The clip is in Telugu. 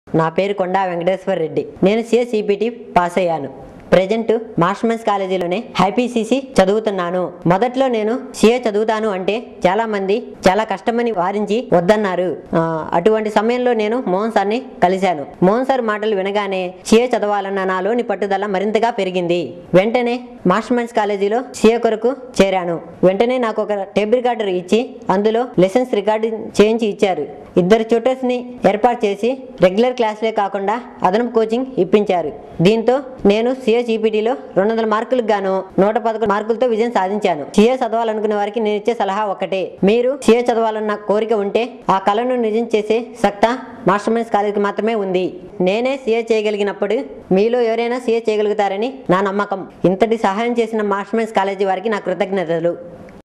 నా పేరు కొండా వెంకటేశ్వర రెడ్డి నేను సిఎస్ఈపిటి పాస్ అయ్యాను ప్రజెంట్ మాస్టర్మెన్స్ కాలేజీలోనే హైపీసీసీ చదువుతున్నాను మొదట్లో నేను సిఏ చదువుతాను అంటే చాలా మంది చాలా కష్టమని వారించి వద్దన్నారు ఆ, అటువంటి సమయంలో నేను మోహన్ సార్ని కలిశాను మోహన్ సార్ మాటలు వినగానే సిఏ చదవాలన్న నాలోని పట్టుదల మరింతగా పెరిగింది వెంటనే మాస్టర్మెన్స్ కాలేజీలో సిఏ కొరకు చేరాను వెంటనే నాకు ఒక టేబుల్ రికార్డర్ ఇచ్చి అందులో లెసన్స్ రికార్డింగ్ చేయించి ఇచ్చారు ఇద్దరు tutors ని ఏర్పాటు చేసి రెగ్యులర్ క్లాసులే కాకుండా అదనపు కోచింగ్ ఇప్పించారు దీంతో నేను సిఏ జీపీటీలో రెండు వందల మార్కులకు గాను నూట పదకొండు మార్కులతో విజయం సాధించాను సిఏ చదవాలనుకునే వారికి నేను ఇచ్చే సలహా ఒకటే మీరు సిఏ చదవాలన్న కోరిక ఉంటే ఆ కళను నిజం చేసే సత్తా మాస్టర్ మైన్స్ కాలేజీకి మాత్రమే ఉంది నేనే సిఏ చేయగలిగినప్పుడు మీలో ఎవరైనా సిఏ చేయగలుగుతారని నా నమ్మకం ఇంతటి సహాయం చేసిన మాస్టర్ మైన్స్ కాలేజీ వారికి నా కృతజ్ఞతలు